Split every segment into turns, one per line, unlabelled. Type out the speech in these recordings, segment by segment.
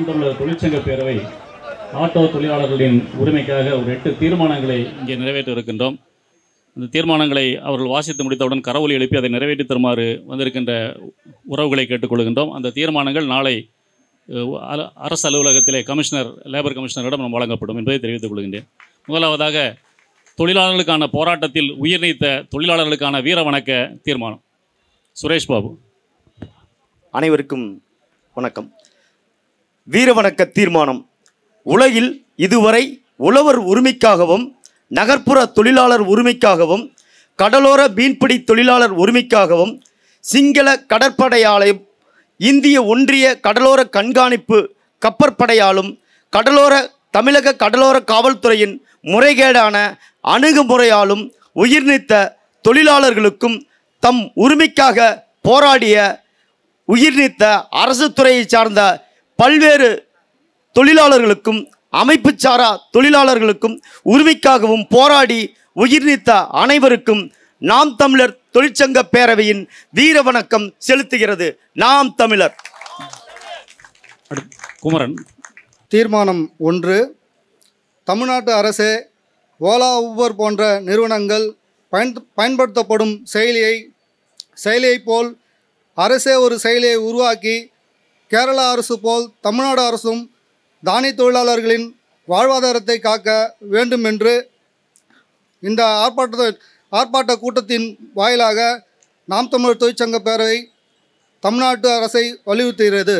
தமிழர் தொழிற்சங்க பேரவை ஆட்டோ தொழிலாளர்களின் உரிமைக்காக ஒரு எட்டு தீர்மானங்களை இங்கே நிறைவேற்ற இருக்கின்றோம் இந்த தீர்மானங்களை அவர்கள் வாசித்து முடித்தவுடன் கரவொலி எழுப்பி அதை நிறைவேற்றி தருமாறு வந்திருக்கின்ற உறவுகளை கேட்டுக்கொள்கின்றோம் அந்த தீர்மானங்கள் நாளை அஹ், அர- அரசு அலுவலகத்திலே கமிஷனர் லேபர் கமிஷனரிடம் நாம் வழங்கப்படும் என்பதை தெரிவித்துக் கொள்கின்றேன் முதலாவதாக தொழிலாளர்களுக்கான போராட்டத்தில் உயிர் நீத்த தொழிலாளர்களுக்கான வீர வணக்க தீர்மானம் சுரேஷ் பாபு
அனைவருக்கும் வணக்கம் வீரவணக்க தீர்மானம் உலகில் இதுவரை உழவர் உரிமைக்காகவும் நகர்ப்புற தொழிலாளர் உரிமைக்காகவும் கடலோர மீன்பிடி தொழிலாளர் உரிமைக்காகவும் சிங்கள கடற்படையாலையும் இந்திய ஒன்றிய கடலோர கண்காணிப்பு கப்பற்படையாலும் கடலோர தமிழக கடலோர காவல்துறையின் முறைகேடான அணுகுமுறையாலும் உயிர்நீத்த தொழிலாளர்களுக்கும் தம் உரிமைக்காக போராடிய உயிர்நீத்த அரசு துறையை சார்ந்த பல்வேறு தொழிலாளர்களுக்கும் அமைப்பு சாரா தொழிலாளர்களுக்கும் உரிமைக்காகவும் போராடி உயிர்நீத்த அனைவருக்கும் நாம் தமிழர் தொழிற்சங்க பேரவையின் வீர வணக்கம் செலுத்துகிறது நாம் தமிழர்
அடுத்து குமரன்
தீர்மானம் ஒன்று தமிழ்நாட்டு அரசே ஓலா ஊபர் போன்ற நிறுவனங்கள் பயன் பயன்படுத்தப்படும் செயலியை செயலியைப் போல் அரசே ஒரு செயலியை உருவாக்கி கேரளா அரசு போல் தமிழ்நாடு அரசும் தானி தொழிலாளர்களின் வாழ்வாதாரத்தை காக்க வேண்டும் என்று இந்த ஆர்ப்பாட்ட ஆர்ப்பாட்ட கூட்டத்தின் வாயிலாக நாம் தமிழர் தொழிற்சங்க பேரவை தமிழ்நாட்டு அரசை வலியுறுத்துகிறது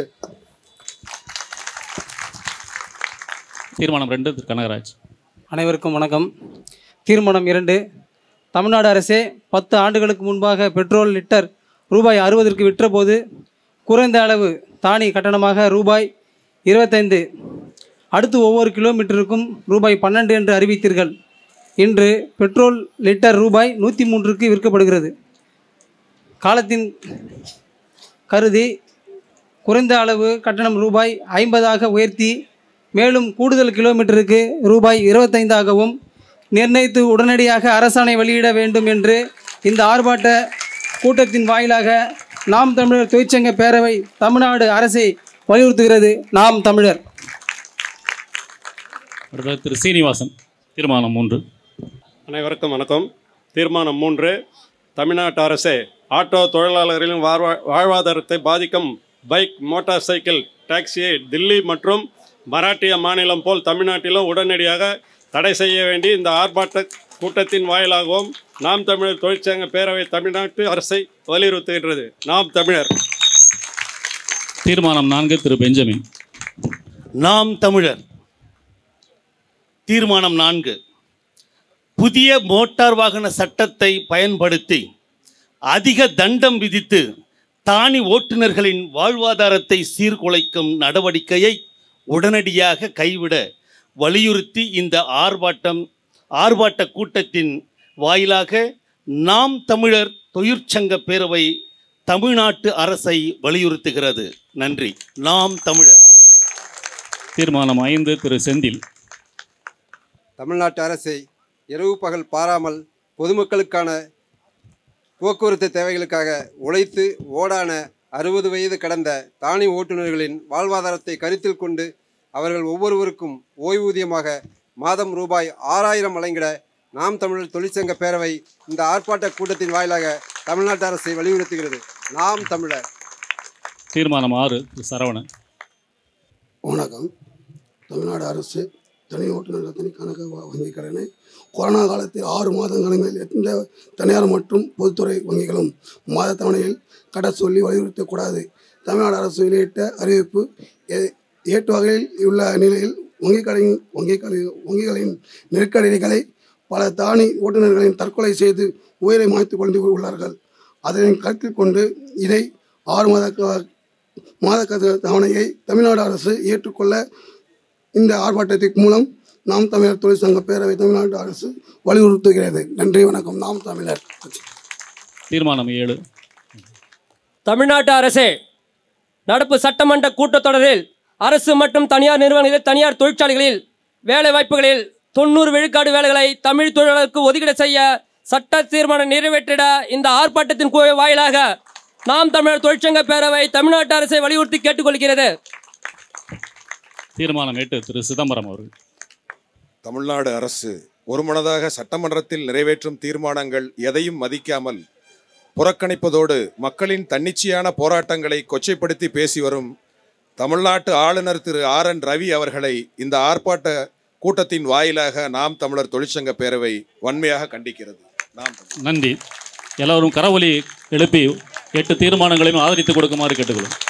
தீர்மானம் ரெண்டு திரு கனகராஜ்
அனைவருக்கும் வணக்கம் தீர்மானம் இரண்டு தமிழ்நாடு அரசே பத்து ஆண்டுகளுக்கு முன்பாக பெட்ரோல் லிட்டர் ரூபாய் அறுபதற்கு விற்றபோது குறைந்த அளவு தானி கட்டணமாக ரூபாய் இருபத்தைந்து அடுத்து ஒவ்வொரு கிலோமீட்டருக்கும் ரூபாய் பன்னெண்டு என்று அறிவித்தீர்கள் இன்று பெட்ரோல் லிட்டர் ரூபாய் நூற்றி மூன்றுக்கு விற்கப்படுகிறது காலத்தின் கருதி குறைந்த அளவு கட்டணம் ரூபாய் ஐம்பதாக உயர்த்தி மேலும் கூடுதல் கிலோமீட்டருக்கு ரூபாய் இருபத்தைந்தாகவும் நிர்ணயித்து உடனடியாக அரசாணை வெளியிட வேண்டும் என்று இந்த ஆர்ப்பாட்ட கூட்டத்தின் வாயிலாக நாம் தமிழர் தொழிற்சங்க பேரவை தமிழ்நாடு அரசை வலியுறுத்துகிறது நாம் தமிழர்
அடுத்தது திரு சீனிவாசன் தீர்மானம் மூன்று
அனைவருக்கும் வணக்கம் தீர்மானம் மூன்று தமிழ்நாட்டு அரசே ஆட்டோ தொழிலாளர்களின் வாழ்வா வாழ்வாதாரத்தை பாதிக்கும் பைக் மோட்டார் சைக்கிள் டாக்ஸியை தில்லி மற்றும் மராட்டிய மாநிலம் போல் தமிழ்நாட்டிலும் உடனடியாக தடை செய்ய வேண்டி இந்த ஆர்ப்பாட்ட கூட்டத்தின் வாயிலாகவும் நாம் தமிழர் தொழிற்சங்க பேரவை தமிழ்நாட்டு அரசை வலியுறுத்துகின்றது நாம் தமிழர்
தீர்மானம் நான்கு திரு பெஞ்சமின்
நாம் தமிழர் தீர்மானம் நான்கு புதிய மோட்டார் வாகன சட்டத்தை பயன்படுத்தி அதிக தண்டம் விதித்து தானி ஓட்டுநர்களின் வாழ்வாதாரத்தை சீர்குலைக்கும் நடவடிக்கையை உடனடியாக கைவிட வலியுறுத்தி இந்த ஆர்ப்பாட்டம் ஆர்ப்பாட்ட கூட்டத்தின் வாயிலாக நாம் தமிழர் தொழிற்சங்க பேரவை தமிழ்நாட்டு அரசை வலியுறுத்துகிறது நன்றி நாம் தமிழர்
தீர்மானம் ஐந்து திரு செந்தில்
தமிழ்நாட்டு அரசை இரவு பகல் பாராமல் பொதுமக்களுக்கான போக்குவரத்து தேவைகளுக்காக உழைத்து ஓடான அறுபது வயது கடந்த தானி ஓட்டுநர்களின் வாழ்வாதாரத்தை கருத்தில் கொண்டு அவர்கள் ஒவ்வொருவருக்கும் ஓய்வூதியமாக மாதம் ரூபாய் ஆறாயிரம் வழங்கிட நாம் தமிழர் தொழிற்சங்க பேரவை இந்த ஆர்ப்பாட்ட கூட்டத்தின் வாயிலாக தமிழ்நாட்டு அரசை வலியுறுத்துகிறது நாம் தமிழர்
தீர்மானம் ஆறு திரு சரவணன்
வணக்கம் தமிழ்நாடு அரசு தனி ஓட்டுநர் தனி கணக்கு வ- வங்கி கடனை கொரோனா காலத்தில் ஆறு மாதங்களில் எந்த தனியார் மற்றும் பொதுத்துறை வங்கிகளும் மாத தவணையில் கட்ட சொல்லி வலியுறுத்தக்கூடாது தமிழ்நாடு அரசு வெளியிட்ட அறிவிப்பு ஏ- ஏற்று வகையில் உள்ள நிலையில் வங்கி கடன் வங்கி கடன் வங்கிகளின் நெருக்கடிகளை பல தானி ஓட்டுநர்களின் தற்கொலை செய்து உயிரை மாய்த்து கொண்டு உள்ளார்கள் அதனை கருத்தில் கொண்டு இதை ஆறு மாத க- மாத க- தவணையை தமிழ்நாடு அரசு ஏற்றுக்கொள்ள இந்த ஆர்ப்பாட்டத்தின் மூலம் நாம் தமிழர் தொழிற்சங்க பேரவை தமிழ்நாடு அரசு வலியுறுத்துகிறது நன்றி வணக்கம் நாம் தமிழர்
தீர்மானம் ஏழு
தமிழ்நாட்டு அரசே நடப்பு சட்டமன்ற கூட்டத்தொடரில் அரசு மற்றும் தனியார் நிறுவனங்களில் தனியார் தொழிற்சாலைகளில் வேலை வாய்ப்புகளில் தொண்ணூறு விழுக்காடு வேலைகளை தமிழ் தொழிலாளருக்கு ஒதுக்கீடு செய்ய சட்ட தீர்மானம் நிறைவேற்றிட இந்த ஆர்ப்பாட்டத்தின் கு- வாயிலாக நாம் தமிழர் தொழிற்சங்க பேரவை தமிழ்நாட்டு அரசை வலியுறுத்தி கேட்டுக்கொள்கிறது
தீர்மானம் ஏற்று திரு சிதம்பரம் அவர்கள்
தமிழ்நாடு அரசு ஒருமனதாக சட்டமன்றத்தில் நிறைவேற்றும் தீர்மானங்கள் எதையும் மதிக்காமல் புறக்கணிப்பதோடு மக்களின் தன்னிச்சையான போராட்டங்களை கொச்சைப்படுத்தி பேசி வரும் தமிழ்நாட்டு ஆளுநர் திரு ஆர் என் ரவி அவர்களை இந்த ஆர்ப்பாட்ட கூட்டத்தின் வாயிலாக நாம் தமிழர் தொழிற்சங்க பேரவை வன்மையாக கண்டிக்கிறது நாம் தமிழர்.
நன்றி எல்லோரும் கரவொலி எழுப்பி எட்டு தீர்மானங்களையும் ஆதரித்து கொடுக்குமாறு கேட்டுக்கொள்ளும்